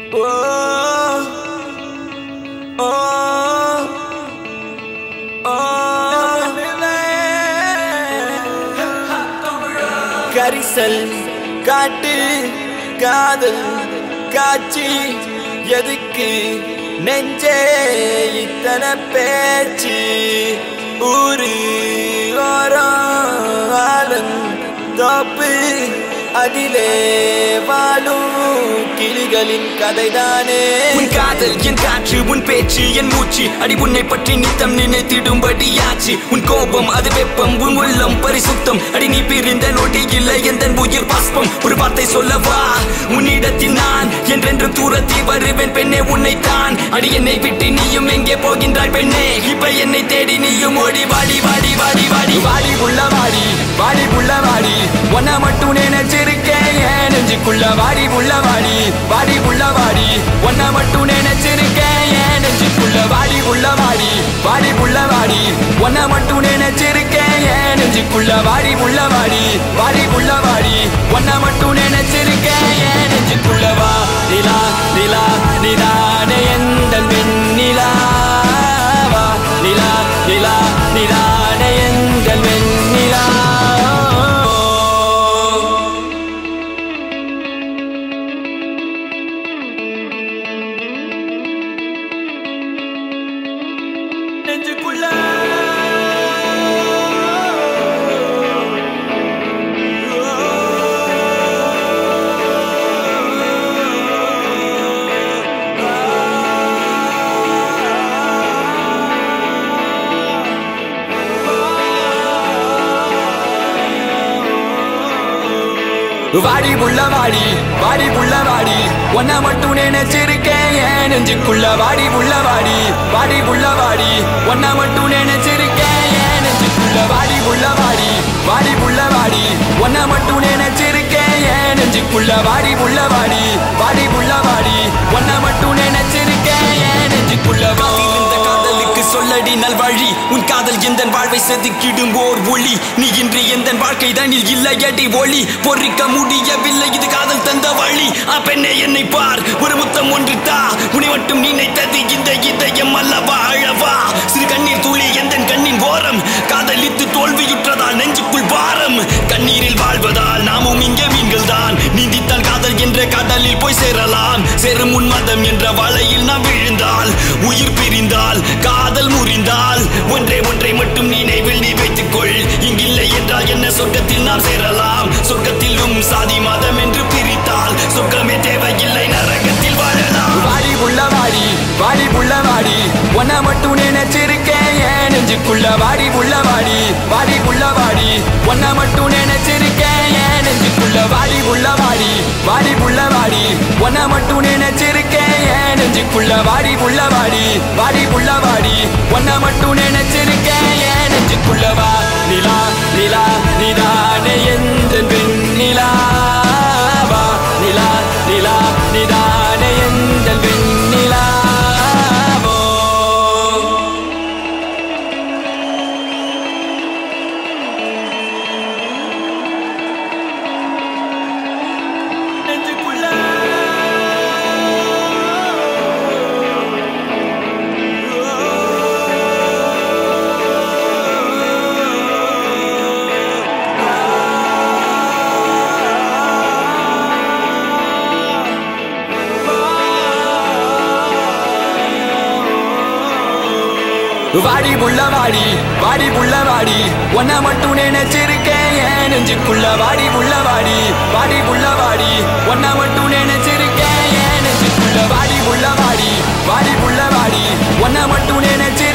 கரிசல் காட்டு காதல் காட்சி எதுக்கு நெஞ்சே இத்தனை பேச்சு ஊரு ஓரம் ஆலன் தோப்பு அதிலே வாழும் கிளிகளின் கதைதானே உன் காதல் என் காற்று உன் பேச்சு என் மூச்சு அடி உன்னை பற்றி நித்தம் நினைத்திடும்படியாச்சு உன் கோபம் அது வெப்பம் உன் உள்ளம் பரிசுத்தம் அடி நீ பிரிந்த நொடி இல்லை எந்த உயிர் பாஸ்பம் ஒரு வார்த்தை சொல்லவா உன்னிடத்தில் நான் என்றென்று தூரத்தில் வருவேன் பெண்ணே உன்னை தான் அடி என்னை விட்டு நீயும் எங்கே போகின்றாய் பெண்ணே இப்ப என்னை தேடி நீயும் ஓடி வாடி வாடி வாடி வாடி வாடி உள்ள வாடி வாடி உள்ள வாடி ஒன்ன மட்டும் நினைச்சிருக்கேன் என் நெஞ்சுக்குள்ள வாடி உள்ள வாடி வாடி உள்ள வாடி ஒன்ன மட்டும் நினைச்சிருக்கேன் என் நெஞ்சுக்குள்ள வாடி உள்ள வாடி வாடி உள்ள வாடி ஒன்ன மட்டும் நினைச்சிருக்கேன் என் நெஞ்சுக்குள்ள வாடி உள்ள வாடி வாடி உள்ள வாடி ஒன்ன மட்டும் நினைச்சிருக்கேன் என் நெஞ்சுக்குள்ள வா நிலா நிலா நிலானே எந்த வெண்ணிலா வா நிலா நிலா நிலானே எந்த வெண்ணிலா நெஞ்சுக்குள்ள வாடி புள்ள வாடி வாடி புள்ள வாடி ஒன்ன மட்டும் நினைச்சிருக்கேன் என் நெஞ்சுக்குள்ள வாடி புள்ள வாடி வாடி புள்ள வாடி ஒன்ன மட்டும் நினைச்சிருக்கேன் என் நெஞ்சுக்குள்ள வாடி புள்ள வாடி வாடி புள்ள வாடி ஒன்ன மட்டும் நினைச்சிருக்கேன் என் நெஞ்சுக்குள்ள வாடி புள்ள வாடி வாடி புள்ள வாடி ஒன்ன மட்டும் நினைச்சிருக்கேன் என் நெஞ்சுக்குள்ள காத்திருந்த காதலுக்கு சொல்லடி நல்வழி உன் காதல் எந்த வாழ்வை செதுக்கிடும் ஓர் ஒளி நீ இன்று எந்த வாழ்க்கை தனில் இல்லையடி ஒளி பொறிக்க முடியவில்லை இது காதல் தந்த வழி ஆ பெண்ணே என்னை பார் ஒரு முத்தம் ஒன்று தா உன்னை மட்டும் நினைத்தது இந்த இதயம் அல்லவா அழவா சிறு கண்ணீர் துளி எந்த கண்ணின் ஓரம் காதலித்து தோல்வியுற்றதால் நெஞ்சுக்குள் பாரம் கண்ணீரில் வாழ்வதால் நாமும் இங்கே மீன்கள் தான் நீந்தித்தால் காதல் என்ற கடலில் போய் சேரலாம் சேரும் உன் மதம் என்ற வலையில் நாம் விழுந்தால் உயிர் பிரிந்தால் காதல் முறிந்தால் ஒன்றே ஒன்றை மட்டும் நினைவில் நீ வைத்துக்கொள் இங்கில்லை என்றால் என்ன சொர்க்கத்தில் நாம் சேரலாம் சொர்க்கத்திலும் சாதி மதம் என்று பிரித்தால் சொர்க்கமே தேவையில்லை நரகத்தில் வாழலாம் வாடி உள்ள வாடி வாடி உள்ள வாடி ஒன்ன மட்டும் நினைச்சிருக்கேன் என் நெஞ்சுக்குள்ள வாடி உள்ள வாடி வாடி உள்ள வாடி ஒன்ன மட்டும் நினைச்சிருக்கேன் என் நெஞ்சுக்குள்ள வாடி உள்ள வாடி வாடி உள்ள வாடி ஒன்ன மட்டும் நினைச்சிருக்கேன் என் நெஞ்சுக்குள்ள வாடி உள்ள வாடி வாடி உள்ள வாடி ஒன்ன மட்டும் நினைச்சிருக்கேன் என் நெஞ்சுக்குள்ள வா நிலா நிலா நிதானே எந்த வெண்ணிலா வா நிலா நிலா நிதானே எந்த வெண்ணிலா வோ. நெஞ்சுக்குள்ள வாடி புள்ள வாடி வாடி புள்ள வாடி ஒன்ன மட்டும் நினைச்சிருக்கேன் என் நெஞ்சுக்குள்ள வாடி புள்ள வாடி வாடி புள்ள வாடி ஒன்ன மட்டும் நினைச்சிருக்கேன் என் நெஞ்சுக்குள்ள வாடி புள்ள வாடி வாடி புள்ள வாடி ஒன்ன மட்டும் நினைச்சு